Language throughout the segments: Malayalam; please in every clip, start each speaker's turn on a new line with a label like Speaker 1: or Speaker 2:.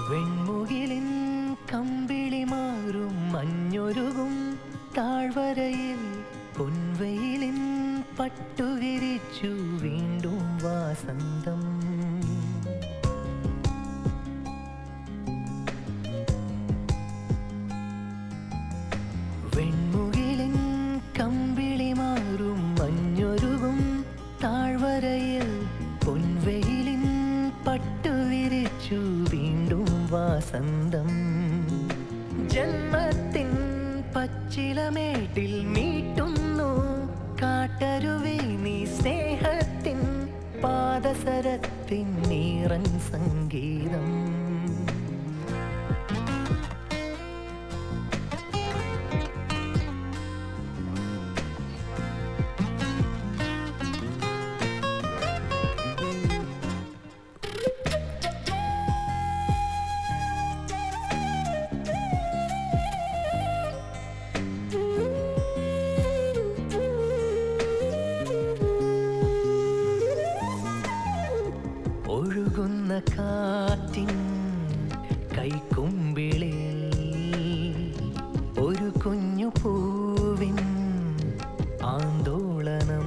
Speaker 1: വെൺമുകിലിൻ കമ്പിളി മാറും മഞ്ഞൊരുകും താഴ്വരയിൽ പൊൻവെയിലിൻ പട്ടുവിരിച്ചു വീണ്ടും വാസന്തം വെൺമുകിലിൻ കമ്പിളി മാറും മഞ്ഞൊരുകും താഴ്വരയിൽ പൊൻവെയിലിൻ പട്ടുവിരിച്ചു വീണ്ടും വാസന്തം ജന്മത്തിൻ പച്ചിലമേട്ടിൽ മീട്ടുന്നു കാട്ടരുവി നീ സ്നേഹത്തിൻ പാദസരത്തിൻ നീറൻ സംഗീതം ഒഴുകുന്ന കാറ്റിൻ കൈക്കുമ്പിളിൽ ഒരു കുഞ്ഞു പൂവിൻ ആന്തോളനം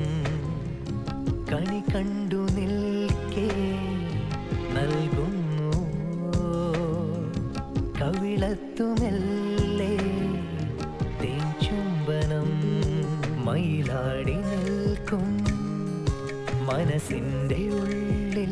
Speaker 1: കണി കണ്ടു നിൽക്കേ നൽകുന്നു കവിളത്തുമെല്ലേ തേൻ ചുംബനം മയിലാടി നിൽക്കും മനസ്സിൻ്റെ ഉള്ളിൽ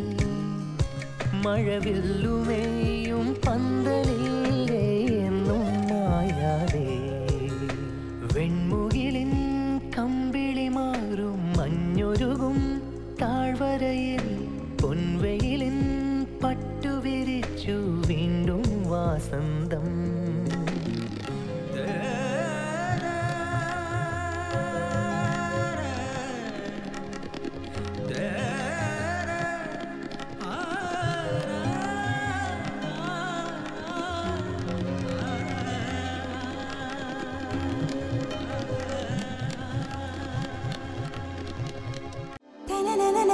Speaker 1: മഴവില്ലുമേയും പന്തലില്ലേ എന്നും മായാതെ വെൺമുകിലിൻ കമ്പിളി മാറും മഞ്ഞൊരുകും താഴ്വരയിൽ പൊൻവെയിലിൻ പട്ടുവിരിച്ചു വീണ്ടും വാസന്തം
Speaker 2: Da-na-na-na.